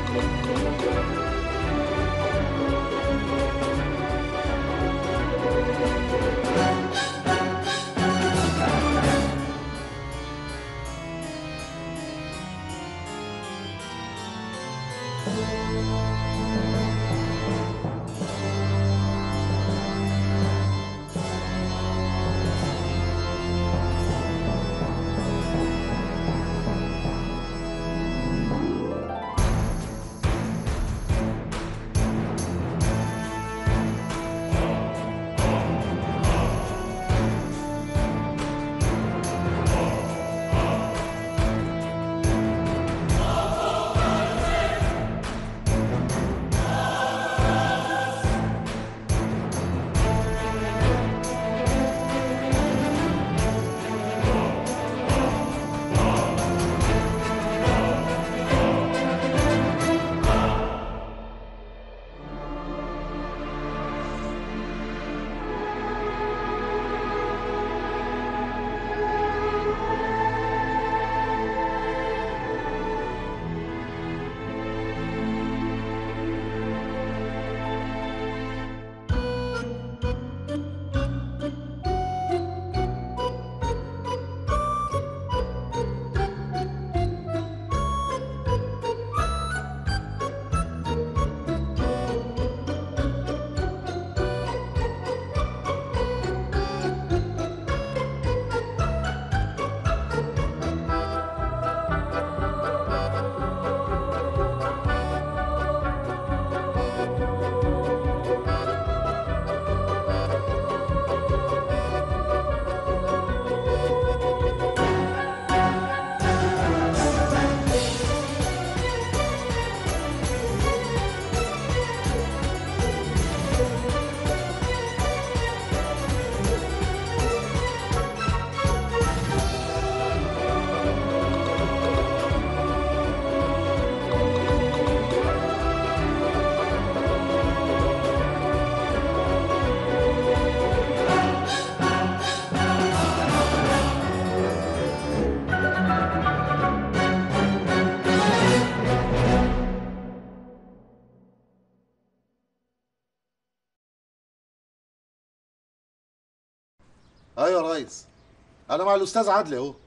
ايوه يا ريس انا مع الاستاذ عدلي اهو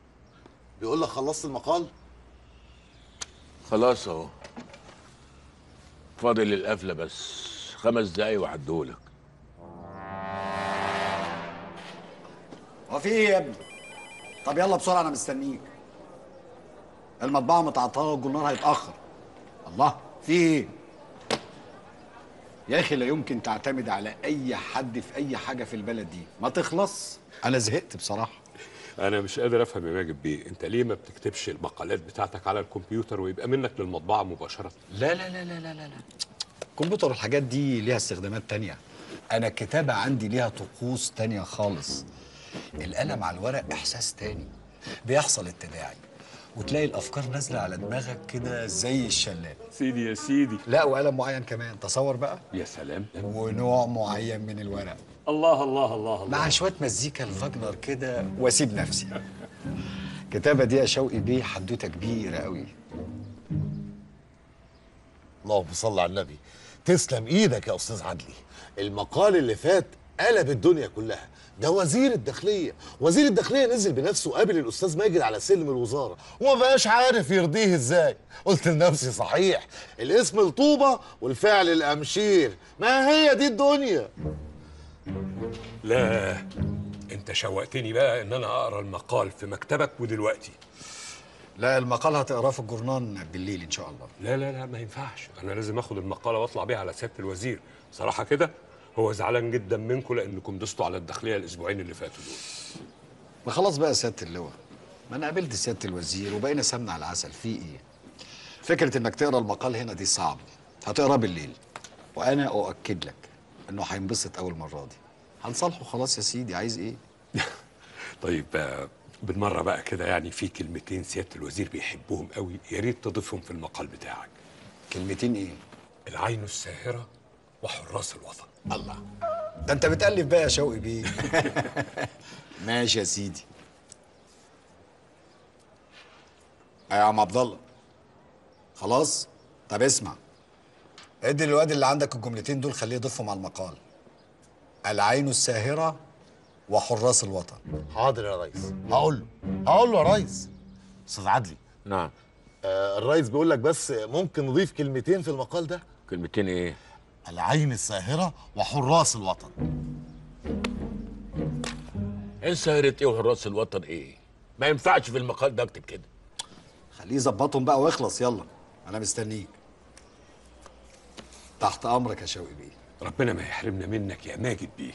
بيقول لك خلصت المقال خلاص اهو فاضل القفله بس خمس دقايق وهديهولك هو في ايه يا ابني؟ طب يلا بسرعه انا مستنيك. المطبعه متعطله والجرنال هيتاخر. الله في ايه؟ يا اخي لا يمكن تعتمد على اي حد في اي حاجه في البلد دي، ما تخلص. انا زهقت بصراحه. انا مش قادر افهم يا ماجد بيه انت ليه ما بتكتبش المقالات بتاعتك على الكمبيوتر ويبقى منك للمطبعه مباشره لا لا لا لا لا لا لا الكمبيوتر والحاجات دي ليها استخدامات تانية انا الكتابه عندي ليها طقوس تانية خالص القلم على الورق احساس تاني بيحصل التداعي وتلاقي الافكار نازله على دماغك كده زي الشلال سيدي يا سيدي لا وقلم معين كمان تصور بقى يا سلام ونوع معين من الورق الله الله الله الله مع شويه مزيكا الفاجنر كده واسيب نفسي الكتابه دي يا شوقي بيه حدوته كبيره قوي اللهم صل على النبي تسلم ايدك يا استاذ عدلي المقال اللي فات قلب الدنيا كلها ده وزير الداخليه وزير الداخليه نزل بنفسه قابل الاستاذ ماجد على سلم الوزاره وما بقاش عارف يرضيه ازاي قلت لنفسي صحيح الاسم الطوبه والفعل الامشير ما هي دي الدنيا لا انت شوقتني بقى ان انا اقرا المقال في مكتبك ودلوقتي لا المقال هتقراه في الجورنان بالليل ان شاء الله لا لا لا ما ينفعش انا لازم اخد المقاله واطلع بيها على سياده الوزير صراحه كده هو زعلان جدا منكم لانكم دوستوا على الداخليه الاسبوعين اللي فاتوا دول ما خلاص بقى يا سياده اللواء ما انا قابلت سياده الوزير وبقينا سمنه على العسل في ايه فكره انك تقرا المقال هنا دي صعب هتقراه بالليل وانا اؤكد لك انه هينبسط اول مره دي هنصالحه خلاص يا سيدي عايز ايه طيب آه، بالمره بقى كده يعني في كلمتين سياده الوزير بيحبوهم قوي يا ريت تضيفهم في المقال بتاعك كلمتين ايه العين الساهره وحراس الوطن الله ده انت بتألف بقى يا شوقي بيه ماشي يا سيدي يا عم عبد الله خلاص طب اسمع ادي الواد اللي عندك الجملتين دول خليه يضيفهم على المقال العين الساهرة وحراس الوطن حاضر يا ريس هقول له هقول له يا ريس استاذ عدلي نعم آه الريس بيقول لك بس ممكن نضيف كلمتين في المقال ده كلمتين ايه العين الساهرة وحراس الوطن ايه سهرة ايه وحراس الوطن ايه ما ينفعش في المقال ده اكتب كده خليه يظبطهم بقى واخلص يلا انا مستنيك تحت امرك يا شوقي بيه ربنا ما يحرمنا منك يا ماجد بيه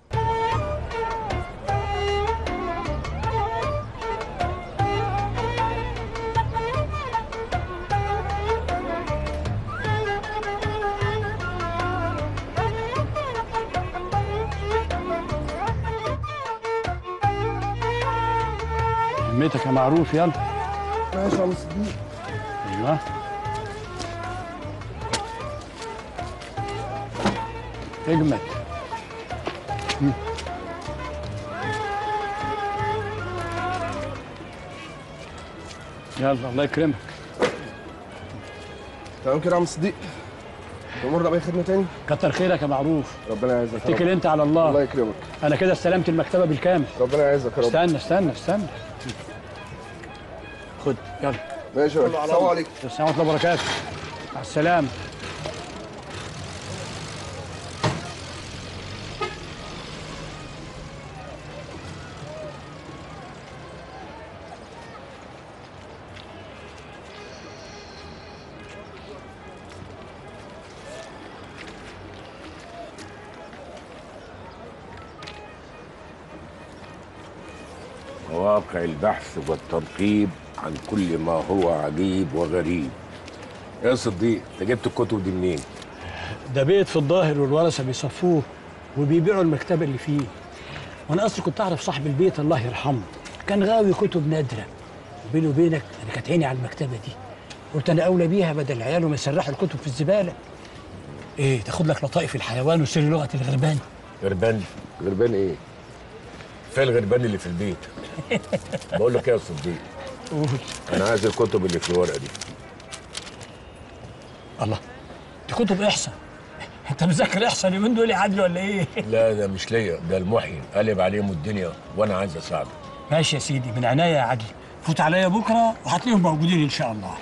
همتك يا معروف يلا ماشي يا ابو صديق ايوه اجمد مم. يلا الله يكرمك تمام كده يا عم صديق تمر باي خدمه تاني كتر خيرك يا معروف ربنا يعزك يا رب. اتكل انت على الله الله يكرمك انا كده استلمت المكتبه بالكامل ربنا يعزك يا رب استنى استنى استنى خد يلا ماشي يا باشا السلام عليكم السلام ورحمه الله وبركاته مع السلامه مواقع البحث والتنقيب عن كل ما هو عجيب وغريب يا صديق انت جبت الكتب دي منين ده بيت في الظاهر والورثه بيصفوه وبيبيعوا المكتبه اللي فيه وانا اصلا كنت اعرف صاحب البيت الله يرحمه كان غاوي كتب نادره وبيني وبينك انا كانت عيني على المكتبه دي قلت انا اولى بيها بدل عياله ما يسرحوا الكتب في الزباله ايه تاخد لك لطائف الحيوان وسر لغه الغربان غربان غربان ايه فين الغربان اللي في البيت بقول لك ايه يا صديق قول انا عايز الكتب اللي في الورقه دي الله دي كتب احسن انت مذاكر احسن اليومين دول يا عدل ولا ايه لا ده مش ليا ده المحيي قلب عليهم الدنيا وانا عايز اساعده ماشي يا سيدي من عناية يا عدل فوت عليا بكره وهتلاقيهم موجودين ان شاء الله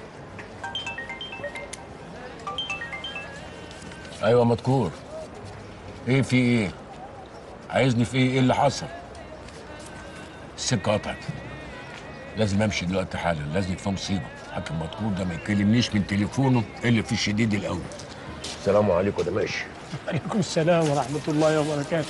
ايوه مذكور ايه في ايه عايزني في ايه ايه اللي حصل السكه قطعت لازم امشي دلوقتي حالا لازم في مصيبه حتى المذكور ده ما يكلمنيش من تليفونه الا في الشديد الاول السلام عليكم ده ماشي عليكم السلام ورحمه الله وبركاته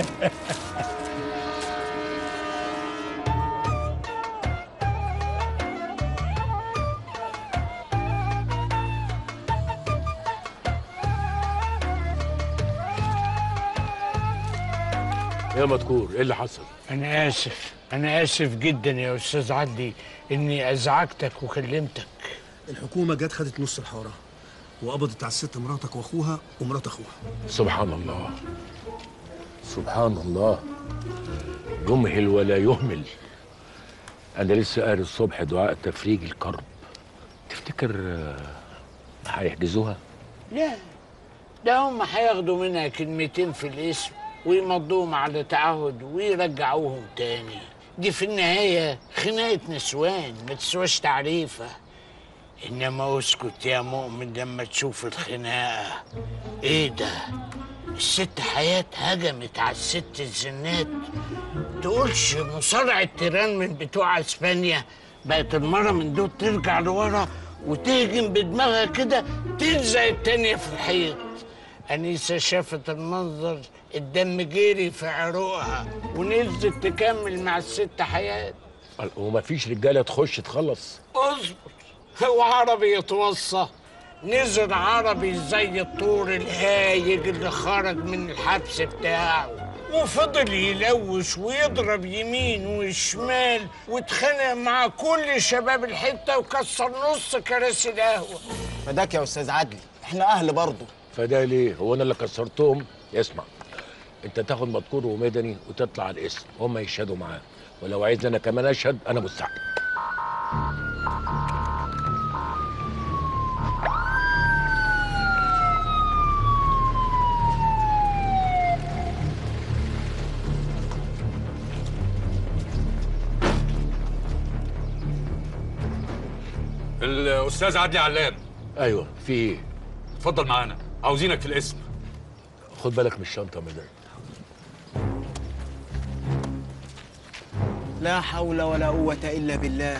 يا مذكور ايه اللي حصل أنا آسف أنا آسف جدا يا أستاذ عدلي إني أزعجتك وكلمتك الحكومة جت خدت نص الحارة وقبضت على الست مراتك واخوها ومرات اخوها سبحان الله سبحان الله يمهل ولا يهمل انا لسه قاري الصبح دعاء تفريج الكرب تفتكر آه، هيحجزوها لا ده هم هياخدوا منها كلمتين في الاسم ويمضوهم على تعهد ويرجعوهم تاني دي في النهاية خناقة نسوان ما تسواش تعريفة إنما اسكت يا مؤمن لما تشوف الخناقة إيه ده الست حياة هجمت على الست الزنات تقولش مصارعة تيران من بتوع اسبانيا بقت المرة من دول ترجع لورا وتهجم بدماغها كده تلزق التانية في الحيط أنيسة شافت المنظر الدم جري في عروقها ونزلت تكمل مع الست حياة وما فيش رجاله تخش تخلص اصبر هو عربي يتوصى نزل عربي زي الطور الهايج اللي خرج من الحبس بتاعه وفضل يلوش ويضرب يمين وشمال واتخانق مع كل شباب الحته وكسر نص كراسي القهوه فداك يا استاذ عدلي احنا اهل برضه فده ليه هو انا اللي كسرتهم اسمع انت تاخد مذكور ومدني وتطلع على الاسم هم يشهدوا معاه ولو عايزني انا كمان اشهد انا مستعد الاستاذ عدلي علام ايوه في ايه اتفضل معانا عاوزينك في الاسم خد بالك من الشنطه مدام لا حول ولا قوة إلا بالله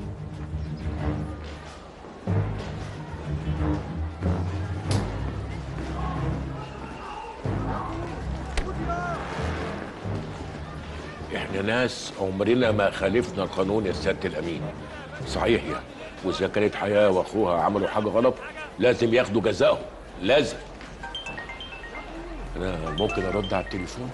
احنا ناس عمرنا ما خالفنا القانون يا سياده الامين صحيح يعني واذا كانت حياه واخوها عملوا حاجه غلط لازم ياخدوا جزائهم لازم انا ممكن ارد على التليفون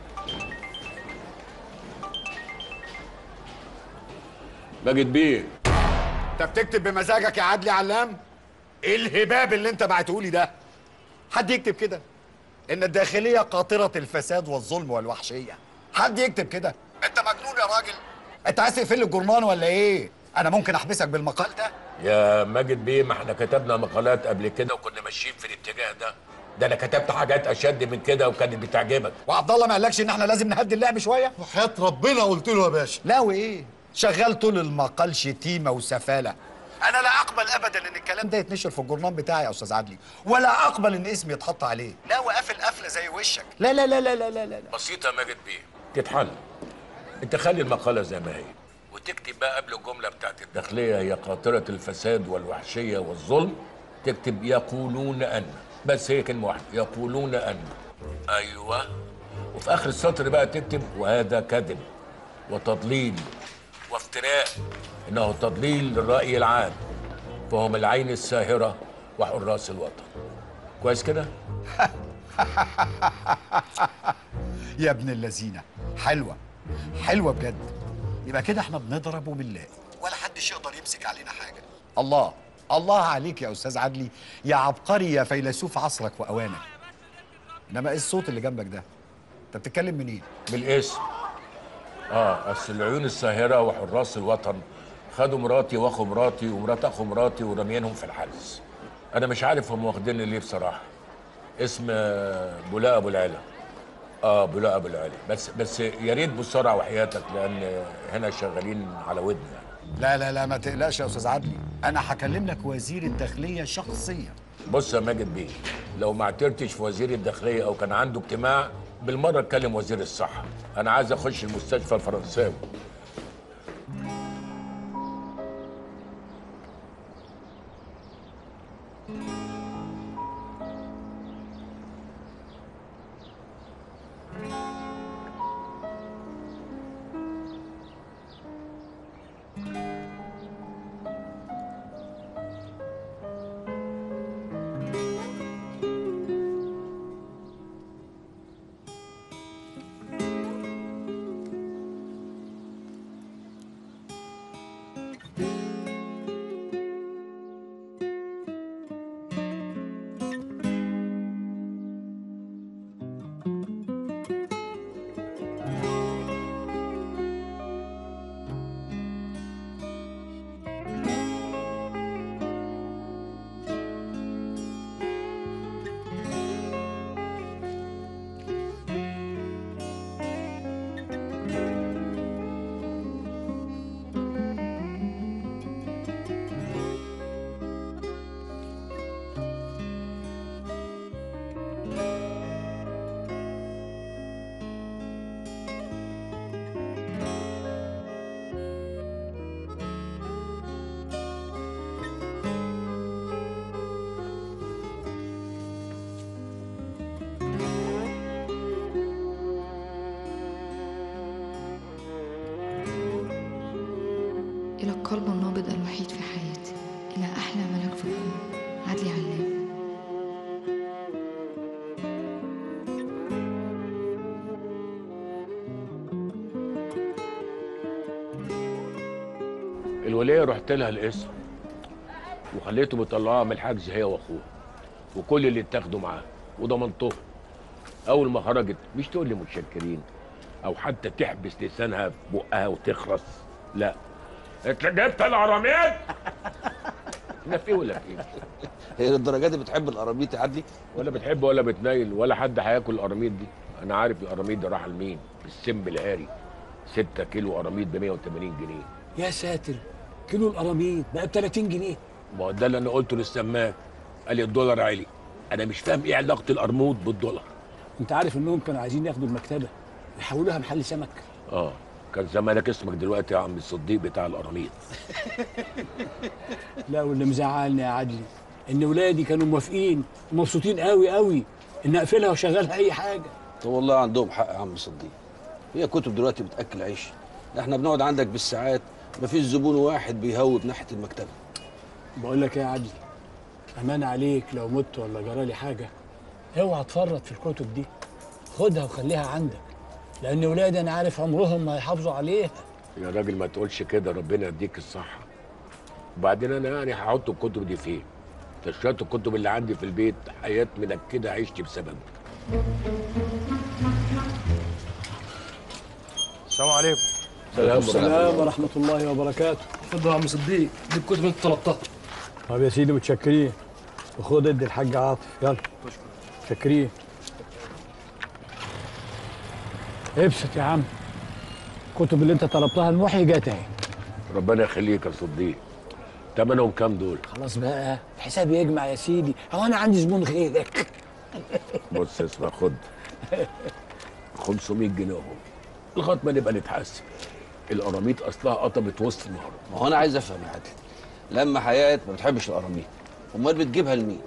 ماجد بيه انت بتكتب بمزاجك يا عدلي علام ايه الهباب اللي انت بعتهولي ده حد يكتب كده ان الداخليه قاطره الفساد والظلم والوحشيه حد يكتب كده انت مجنون يا راجل انت عايز تقفل لي الجرنان ولا ايه انا ممكن احبسك بالمقال ده يا ماجد بيه ما احنا كتبنا مقالات قبل كده وكنا ماشيين في الاتجاه ده ده انا كتبت حاجات اشد من كده وكانت بتعجبك وعبد الله ما قالكش ان احنا لازم نهدي اللعب شويه وحياة ربنا قلت له يا باشا لا وايه شغال طول المقال شتيمه وسفاله انا لا اقبل ابدا ان الكلام ده يتنشر في الجورنال بتاعي يا استاذ عدلي ولا اقبل ان اسمي يتحط عليه لا وقافل قفله زي وشك لا لا لا لا لا لا, لا. بسيطه يا ماجد بيه تتحل انت خلي المقاله زي ما هي وتكتب بقى قبل الجمله بتاعت الداخليه هي قاطره الفساد والوحشيه والظلم تكتب يقولون ان بس هي كلمه واحده يقولون ان ايوه وفي اخر السطر بقى تكتب وهذا كذب وتضليل وافتراء انه تضليل للراي العام فهم العين الساهره وحراس الوطن كويس كده يا ابن اللذينه حلوه حلوه بجد يبقى كده احنا بنضرب وبنلاقي ولا حدش يقدر يمسك علينا حاجه الله الله عليك يا استاذ عدلي يا عبقري يا فيلسوف عصرك واوانك انما ايه الصوت اللي جنبك ده انت بتتكلم منين بالاسم اه اصل العيون الساهره وحراس الوطن خدوا مراتي واخو مراتي ومرات اخو مراتي ورميانهم في الحجز انا مش عارف هم واخديني ليه بصراحه اسم آه، بولاء ابو العلا اه بولاء ابو العلا بس بس يا ريت بسرعه وحياتك لان هنا شغالين على ودني يعني. لا لا لا ما تقلقش يا استاذ عدلي انا هكلم لك وزير الداخليه شخصيا بص يا ماجد بيه لو ما اعترتش في وزير الداخليه او كان عنده اجتماع بالمره اتكلم وزير الصحه انا عايز اخش المستشفى الفرنساوي إلى القلب النابض الوحيد في حياتي إلى أحلى ملك في الكون عدلي علام الولية رحت لها القسم وخليته بيطلعها من الحجز هي واخوها وكل اللي اتاخدوا معاه وضمنتهم اول ما خرجت مش تقول لي متشكرين او حتى تحبس لسانها في بقها وتخرس لا انت جبت العراميط لا في ولا في هي للدرجه دي بتحب القراميط يا عدلي ولا بتحب ولا بتنيل ولا حد هياكل القراميط دي انا عارف القراميط ده راح لمين السم الهاري 6 كيلو قراميط ب 180 جنيه يا ساتر كيلو القراميط بقى ب 30 جنيه ما هو ده اللي انا قلته للسماك قال لي الدولار عالي انا مش فاهم ايه علاقه القرموط بالدولار انت عارف انهم كانوا عايزين ياخدوا المكتبه يحولوها محل سمك اه كان زمانك اسمك دلوقتي يا عم الصديق بتاع القراميط لا واللي مزعلني يا عدلي ان ولادي كانوا موافقين ومبسوطين قوي قوي ان اقفلها واشغلها اي حاجه طب والله عندهم حق يا عم صديق هي كتب دلوقتي بتاكل عيش احنا بنقعد عندك بالساعات مفيش زبون واحد بيهوب ناحيه المكتبه بقول لك ايه يا عدلي امان عليك لو مت ولا جرالي حاجه اوعى تفرط في الكتب دي خدها وخليها عندك لان ولادي انا عارف عمرهم ما هيحافظوا عليها يا راجل ما تقولش كده ربنا يديك الصحه وبعدين انا يعني هحط الكتب دي فين ده شويه الكتب اللي عندي في البيت حياه منكده عشت بسببه السلام عليكم سلام السلام ورحمه الله وبركاته اتفضل يا عم صديق دي الكتب اللي انت طلبتها طب يا سيدي متشكرين وخد ادي الحاج عاطف يلا متشكرين ابسط يا عم الكتب اللي انت طلبتها المحي جت اهي ربنا يخليك يا صديق تمنهم كام دول خلاص بقى الحساب يجمع يا سيدي هو انا عندي زبون غيرك بص اسمع خد 500 جنيه اهو لغايه ما نبقى نتحاسب القراميط اصلها قطمت وسط النهار ما هو انا عايز افهم يا عادل لما حياه ما بتحبش القراميط امال بتجيبها لمين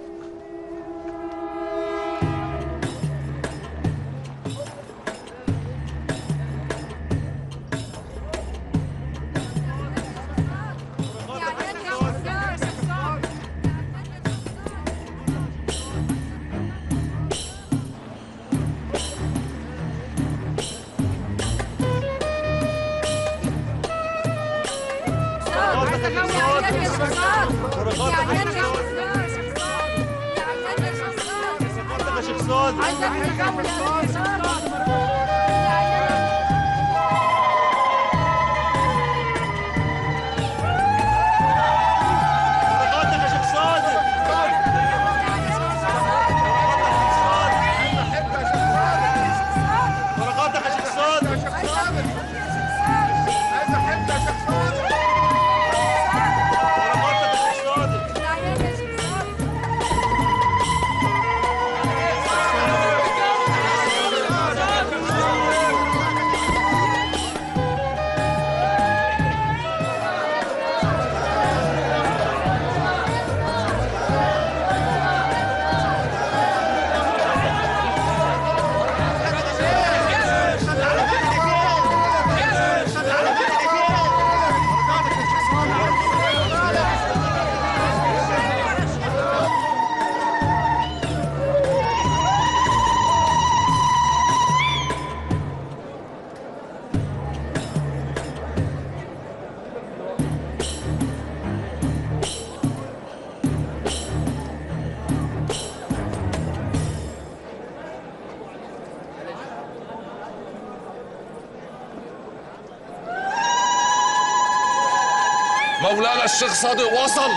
مولانا الشيخ صادق وصل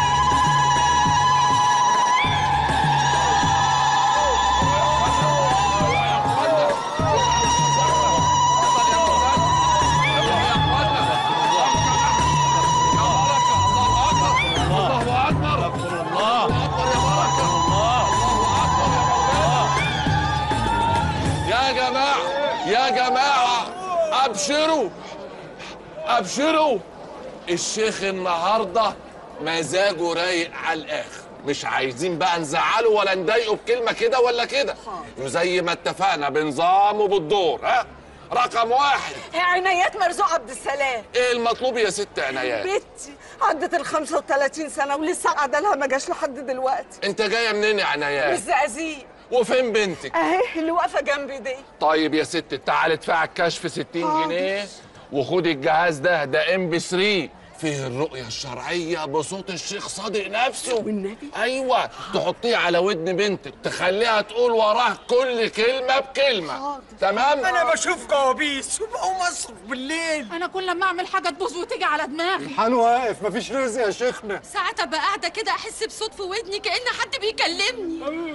يا جماعة يا جماعة أبشروا أبشروا الشيخ النهارده مزاجه رايق على الاخر مش عايزين بقى نزعله ولا نضايقه بكلمه كده ولا كده وزي ما اتفقنا بنظام وبالدور ها رقم واحد عنايات مرزوق عبد السلام ايه المطلوب يا ست عنايات بنتي عدت ال 35 سنه ولسه قاعده لها ما جاش لحد دلوقتي انت جايه منين يا مش عنايات زقازيق وفين بنتك اهي اللي واقفه جنبي دي طيب يا ست تعالي ادفعي الكشف 60 جنيه وخدي الجهاز ده ده ام بي 3 فيه الرؤية الشرعية بصوت الشيخ صادق نفسه والنبي أيوة تحطيه على ودن بنتك تخليها تقول وراه كل كلمة بكلمة تمام؟ انا بشوف كوابيس وبقوم اصرف بالليل انا كل ما اعمل حاجه تبوظ وتيجي على دماغي الحال واقف مفيش رزق يا شيخنا ساعات ابقى قاعده كده احس بصوت في ودني كان حد بيكلمني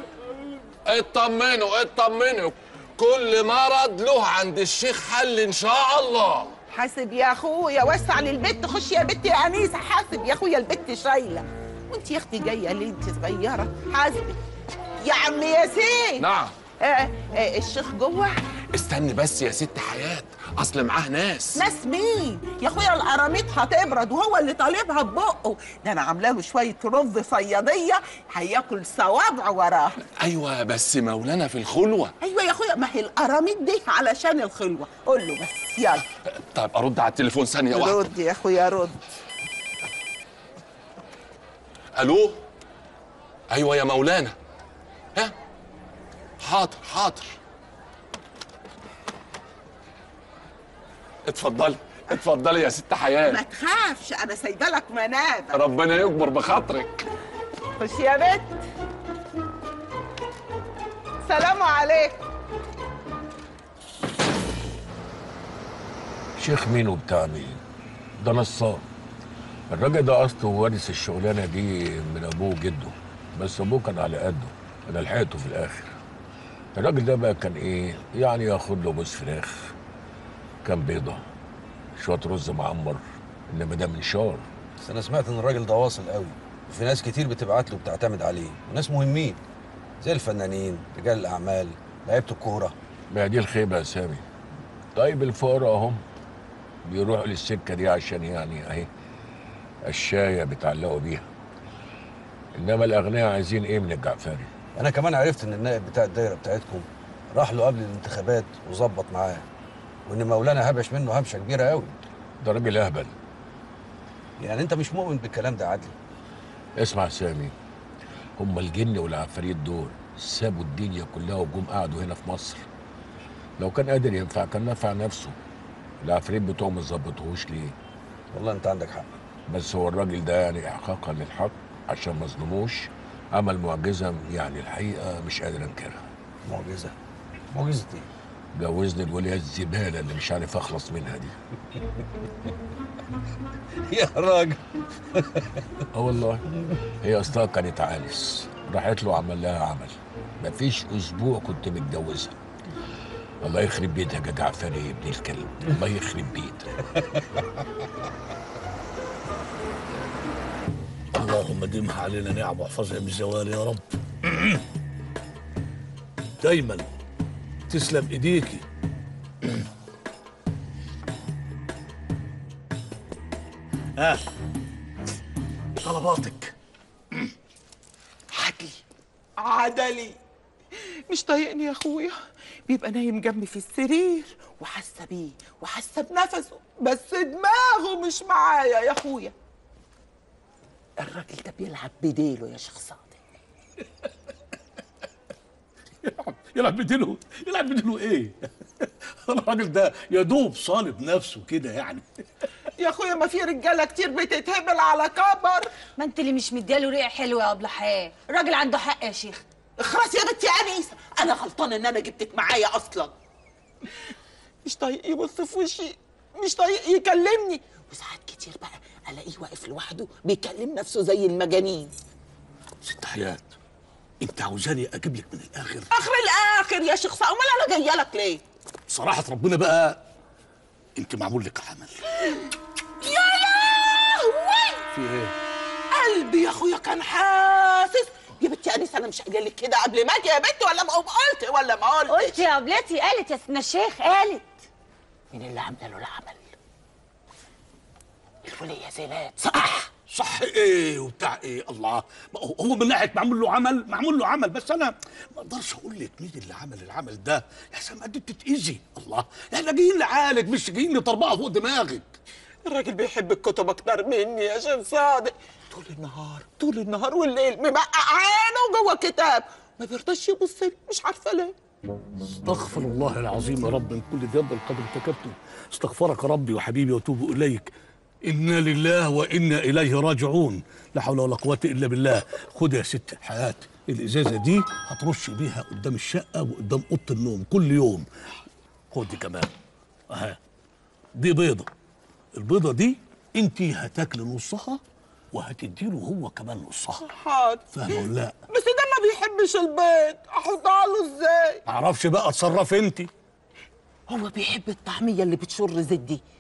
اطمنوا اطمنوا كل مرض له عند الشيخ حل إن شاء الله حاسب يا اخويا وسع للبت خش يا بت يا انيسه حاسب يا اخويا البت شايله وانت يا اختي جايه ليه انت صغيره حاسبي يا عم ياسين نعم آه آه الشيخ جوه استني بس يا ست حياة اصل معاه ناس ناس مين يا اخويا القراميط هتبرد وهو اللي طالبها ببقه ده انا عامله له شويه رز صياديه هياكل صوابع وراها ايوه بس مولانا في الخلوه ايوه يا اخويا ما هي القراميط دي علشان الخلوه قول له بس يلا طيب ارد على التليفون ثانيه واحده رد يا اخويا رد الو ايوه يا مولانا ها حاضر حاضر اتفضلي اتفضلي يا ست ما حياة تخافش انا سايبه لك منابه ربنا يكبر بخاطرك خش يا بت سلام عليكم شيخ مين وبتاع مين ده نصاب الراجل ده اصله وارث الشغلانه دي من ابوه وجده بس ابوه كان على قده انا لحقته في الاخر الراجل ده بقى كان ايه يعني ياخد له بوس فراخ كان بيضه شويه رز معمر انما ده منشار بس انا سمعت ان الراجل ده واصل قوي وفي ناس كتير بتبعت له بتعتمد عليه وناس مهمين زي الفنانين رجال الاعمال لعيبه الكوره ما دي الخيبه يا سامي طيب الفقراء اهم بيروحوا للسكه دي عشان يعني اهي الشايه بيتعلقوا بيها انما الاغنياء عايزين ايه من الجعفري انا كمان عرفت ان النائب بتاع الدايره بتاعتكم راح له قبل الانتخابات وظبط معاه وان مولانا هبش منه هبشه كبيره قوي ده راجل اهبل يعني انت مش مؤمن بالكلام ده عدلي اسمع سامي هم الجن والعفاريت دول سابوا الدنيا كلها وجم قعدوا هنا في مصر لو كان قادر ينفع كان نفع نفسه العفاريت بتوعهم ما ظبطوهوش ليه والله انت عندك حق بس هو الراجل ده يعني احقاقا للحق عشان ما ظلموش عمل معجزه يعني الحقيقه مش قادر انكرها معجزه معجزه ايه جوزني الوليه الزباله اللي مش عارف اخلص منها دي يا راجل اه والله هي اصلها كانت عانس راحت له عمل لها عمل مفيش اسبوع كنت متجوزها الله يخرب بيتك يا جعفر يا ابن الكلب الله يخرب بيتك اللهم ديمها علينا نعم واحفظها من الزوال يا رب دايما تسلم ايديكي ها طلباتك عدلي عدلي مش طايقني يا اخويا بيبقى نايم جنبي في السرير وحاسه بيه وحاسه بنفسه بس دماغه مش معايا يا اخويا الراجل ده بيلعب بديله يا شيخ صادق يلعب بديله يلعب بديله ايه الراجل ده يا دوب صالب نفسه كده يعني يا اخويا ما في رجاله كتير بتتهبل على كبر ما انت اللي مش مدياله ريق حلو يا ابله حياه الراجل عنده حق يا شيخ اخرس يا بنتي يا انيسه انا غلطانه ان انا جبتك معايا اصلا مش طايق يبص في وشي مش طايق يكلمني وساعات كتير بقى الاقيه واقف لوحده بيكلم نفسه زي المجانين ست حياة انت عاوزاني اجيب لك من الاخر اخر الاخر يا شيخ صا- امال انا جايه لك ليه صراحة ربنا بقى انت معمول لك عمل يا لهوي في ايه قلبي يا اخويا كان حاسس يا بنتي يا انيسه انا مش قايله لك كده قبل ما اجي يا بنتي ولا ما قلت ولا ما قلت قلت يا قبلتي قالت يا سيدنا الشيخ قالت مين اللي عامله له العمل الوليه زينات صح صح ايه وبتاع ايه الله ما هو هو من ناحيه معمول له عمل معمول له عمل بس انا ما اقدرش اقول لك مين اللي عمل العمل ده يا سما دي بتتاذي الله احنا جايين نعالج مش جايين نطربقها فوق دماغك الراجل بيحب الكتب اكتر مني يا شيخ صادق طول النهار طول النهار والليل مبقع عينه جوه كتاب ما بيرضاش يبص لي مش عارفه ليه استغفر الله العظيم يا رب من كل ذنب قد ارتكبته استغفرك ربي وحبيبي واتوب اليك انا لله وانا اليه راجعون لا حول ولا قوه الا بالله خد يا ست حياه الازازه دي هترش بيها قدام الشقه وقدام اوضه النوم كل يوم خد دي كمان اها دي بيضه البيضه دي انت هتاكلي نصها وهتديله هو كمان نصها حاضر فاهمه ولا لا بس ده ما بيحبش البيض احطها له ازاي معرفش بقى اتصرف انت هو بيحب الطعميه اللي بتشر زيت دي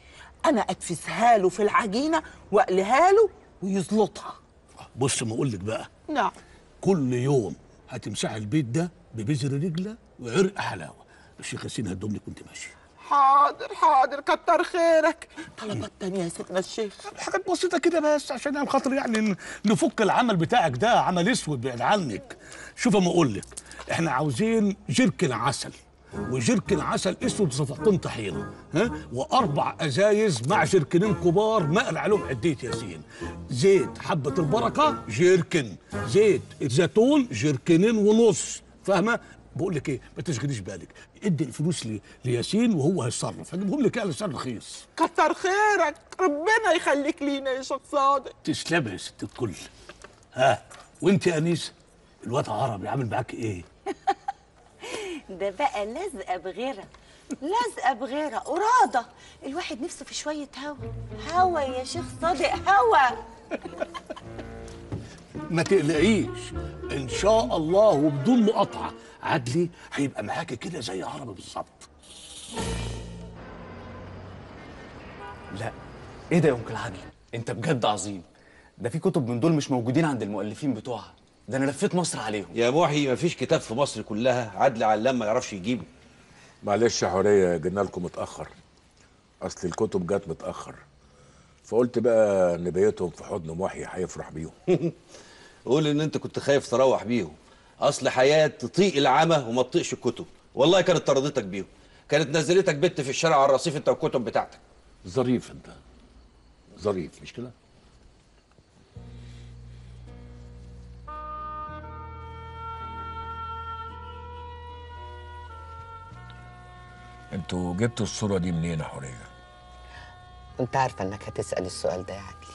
انا ادفسها له في العجينه واقليها له ويزلطها بص ما اقول لك بقى نعم كل يوم هتمسحي البيت ده ببذر رجله وعرق حلاوه الشيخ ياسين هدوم لك وانت ماشي حاضر حاضر كتر خيرك طلبات تانية يا سيدنا الشيخ حاجات بسيطه كده بس عشان يعني خاطر يعني ن- نفك العمل بتاعك ده عمل اسود بعيد عنك شوف اما اقول لك احنا عاوزين جركن عسل وجركن عسل اسود صفقتين طحينه ها واربع ازايز مع جركنين كبار مقل عليهم عديه ياسين زيت حبه البركه جركن زيت الزيتون جركنين ونص فاهمه بقول لك ايه ما تشغليش بالك ادي الفلوس لي لياسين وهو هيتصرف هجيبهم لك يعني سعر رخيص كتر خيرك ربنا يخليك لينا يا شيخ صادق تسلمي يا ست الكل ها وانت يا انيس الواد عربي عامل معاك ايه ده بقى لازقه بغيرها لازقه بغيرها قراده الواحد نفسه في شويه هوا هوا يا شيخ صادق هوا ما تقلقيش ان شاء الله وبدون مقاطعه عدلي هيبقى معاكي كده زي عربي بالظبط لا ايه ده يا انكل عادل انت بجد عظيم ده في كتب من دول مش موجودين عند المؤلفين بتوعها ده انا لفيت مصر عليهم يا محي مفيش كتاب في مصر كلها عدل علام ما يعرفش يجيبه معلش يا حوريه جينا لكم متاخر اصل الكتب جت متاخر فقلت بقى نبيتهم في حضن محي هيفرح بيهم قول ان انت كنت خايف تروح بيهم اصل حياه تطيق العمى وما تطيقش الكتب والله كانت طردتك بيهم كانت نزلتك بت في الشارع على الرصيف انت والكتب بتاعتك ظريف انت ظريف مش كده انتوا جبتوا الصوره دي منين يا حوريه كنت عارفة انك هتسأل السؤال ده يا عدلي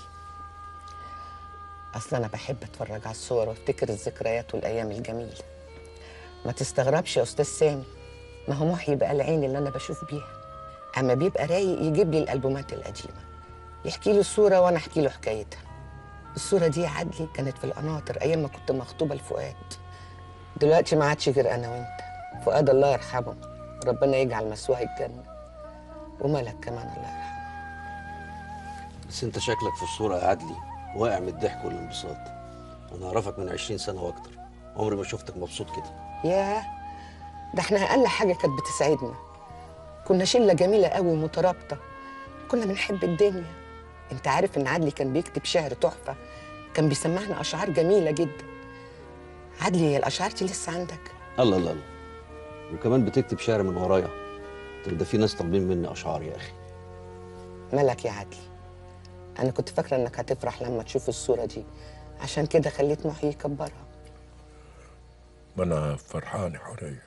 اصل انا بحب اتفرج على الصور وافتكر الذكريات والايام الجميلة ما تستغربش يا استاذ سامي ما هو محي بقى العين اللي انا بشوف بيها اما بيبقى رايق يجيب لي الالبومات القديمة يحكي لي الصورة وانا احكي له حكايتها الصورة دي يا عدلي كانت في القناطر ايام ما كنت مخطوبة لفؤاد دلوقتي ما عادش غير انا وانت فؤاد الله يرحمه ربنا يجعل مسواه الجنة وملك كمان الله يرحمه بس انت شكلك في الصوره يا عدلي واقع من الضحك والانبساط انا اعرفك من 20 سنه واكتر عمري ما شفتك مبسوط كده ياه ده احنا اقل حاجه كانت بتسعدنا كنا شله جميله قوي ومترابطه كنا بنحب الدنيا انت عارف ان عدلي كان بيكتب شعر تحفه كان بيسمعنا اشعار جميله جدا عدلي هي الاشعار دي لسه عندك الله الله الله وكمان بتكتب شعر من ورايا طب ده في ناس طالبين مني اشعار يا اخي مالك يا عدلي انا كنت فاكره انك هتفرح لما تشوف الصوره دي عشان كده خليت محي يكبرها ما انا فرحان يا حوريه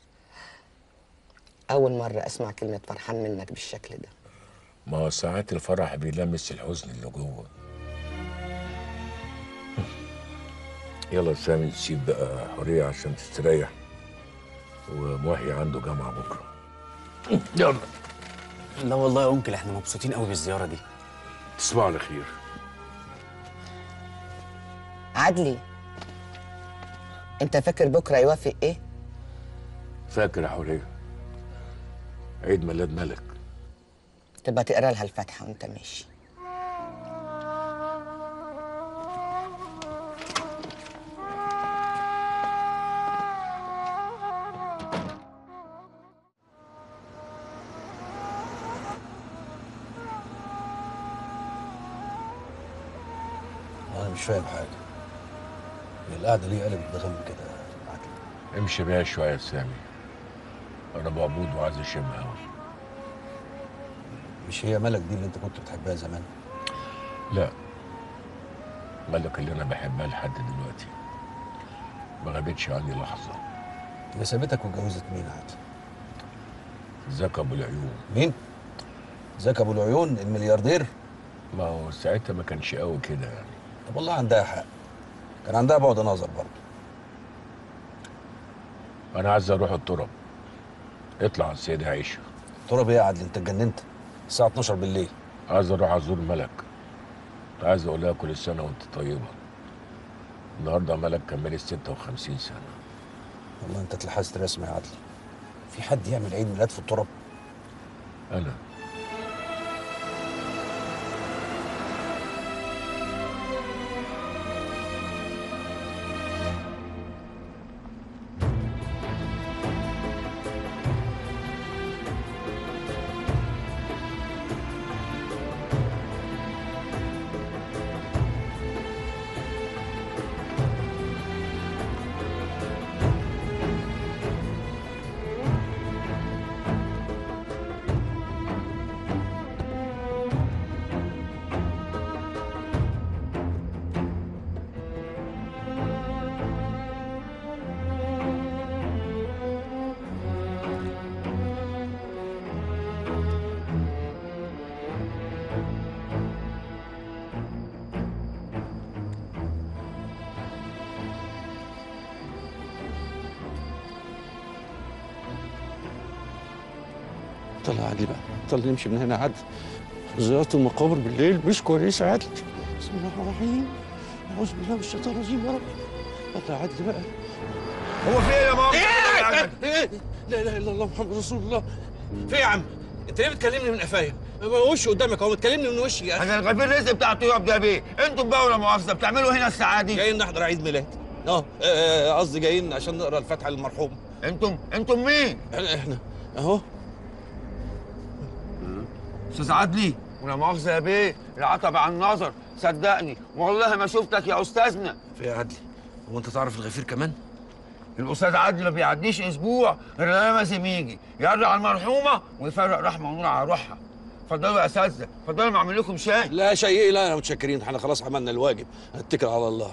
اول مره اسمع كلمه فرحان منك بالشكل ده ما هو ساعات الفرح بيلمس الحزن اللي جوه يلا سامي نسيب بقى حوريه عشان تستريح ومحي عنده جامعه بكره يلا لا والله يا انكل احنا مبسوطين قوي بالزياره دي تصبحوا على خير عدلي انت فاكر بكره يوافق ايه فاكر يا حوريه عيد ميلاد ملك تبقى تقرا لها الفاتحه وانت ماشي انا مش فاهم حاجه هي القعده ليه قلبت بغم كده امشي بيها شويه يا سامي انا بعبود وعايز اشم هوا مش هي ملك دي اللي انت كنت بتحبها زمان لا ملك اللي انا بحبها لحد دلوقتي ما غابتش عني لحظه هي سابتك واتجوزت مين عادل زكى ابو العيون مين زكي ابو العيون الملياردير ما هو ساعتها ما كانش قوي كده يعني طب والله عندها حق كان عندها بعد نظر برضه انا عايز اروح التراب اطلع على السيدة عيشة تراب ايه يا عادل انت اتجننت الساعه 12 بالليل عايز اروح ازور ملك عايز اقول لها كل سنه وانت طيبه النهارده ملك كملت 56 سنه والله انت اتلحست رسمي يا عادل في حد يعمل عيد ميلاد في التراب انا يلا يا عدلي بقى يلا نمشي من هنا يا عدلي زيارة المقابر بالليل مش كويسة يا عدلي بسم الله الرحمن الرحيم أعوذ بالله من الشيطان الرجيم يا رب يلا يا عدلي بقى هو في ايه يا ماما؟ ايه ايه لا اله الا الله محمد رسول الله في إيه يا عم انت ليه بتكلمني من قفايا وشي قدامك اهو بتكلمني من وشي يا اخي انا الغفير رزق بتاع طيور ده بيه انتوا بقى ولا مؤاخذه بتعملوا هنا الساعه دي جايين نحضر عيد ميلاد اه آه، قصدي جايين عشان نقرا الفاتحه للمرحوم انتم انتم مين؟ احنا احنا اهو استاذ عدلي ولا مؤاخذه يا بيه العتب عن النظر صدقني والله ما شفتك يا استاذنا في إيه يا عدلي هو انت تعرف الغفير كمان الاستاذ عدلي ما بيعديش اسبوع غير لما لازم يجي يرجع على المرحومه ويفرق رحمه ونور على روحها اتفضلوا يا اساتذه اتفضلوا اعمل لكم شاي لا شيء ايه لا متشكرين احنا خلاص عملنا الواجب نتكل على الله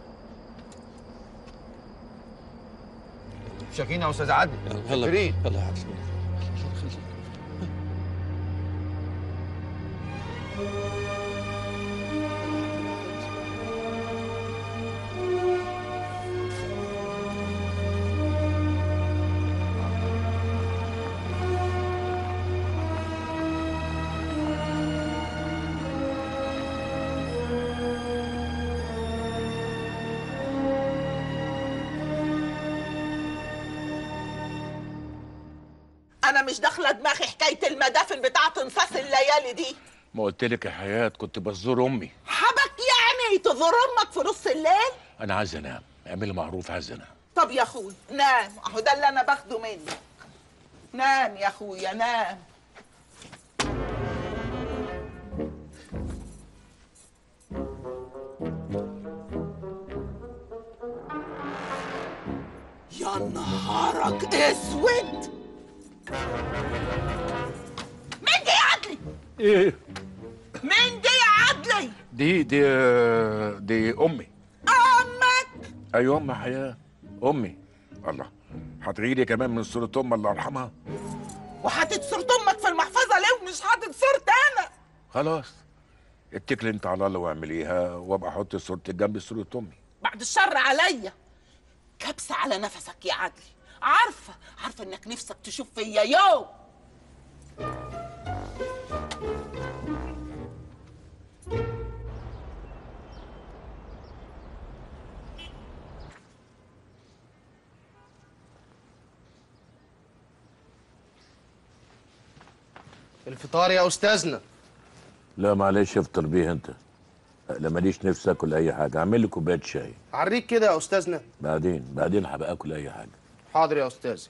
شاكين يا استاذ عدلي يلا شاكرين. يلا يا عدلي انا مش داخله دماغي حكايه المدافن بتاعه انصاص الليالي دي ما قلت لك يا حياة كنت بزور امي حبك يعني تزور امك في نص الليل انا عايز انام اعملي معروف عايز انام طب يا اخوي نام اهو ده اللي انا باخده منك نام يا اخويا نام يا نهارك اسود مين دي يا عدلي ايه مين دي يا عدلي دي دي دي امي امك ايوه امي حياة امي الله هتغيري لي كمان من صورة ام الله يرحمها وحاطط صورة امك في المحفظة ليه ومش حاطط صورتي انا خلاص اتكلي انت على الله واعمليها وابقى احط صورتك جنب صورة امي بعد الشر عليا كبسة على نفسك يا عدلي عارفة عارفة انك نفسك تشوف فيا يوم الفطار يا استاذنا لا معلش افطر بيه انت لا ماليش نفسي اكل اي حاجه اعمل لي كوبايه شاي عريك كده يا استاذنا بعدين بعدين هبقى اكل اي حاجه حاضر يا استاذ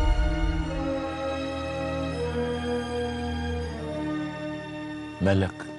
مالك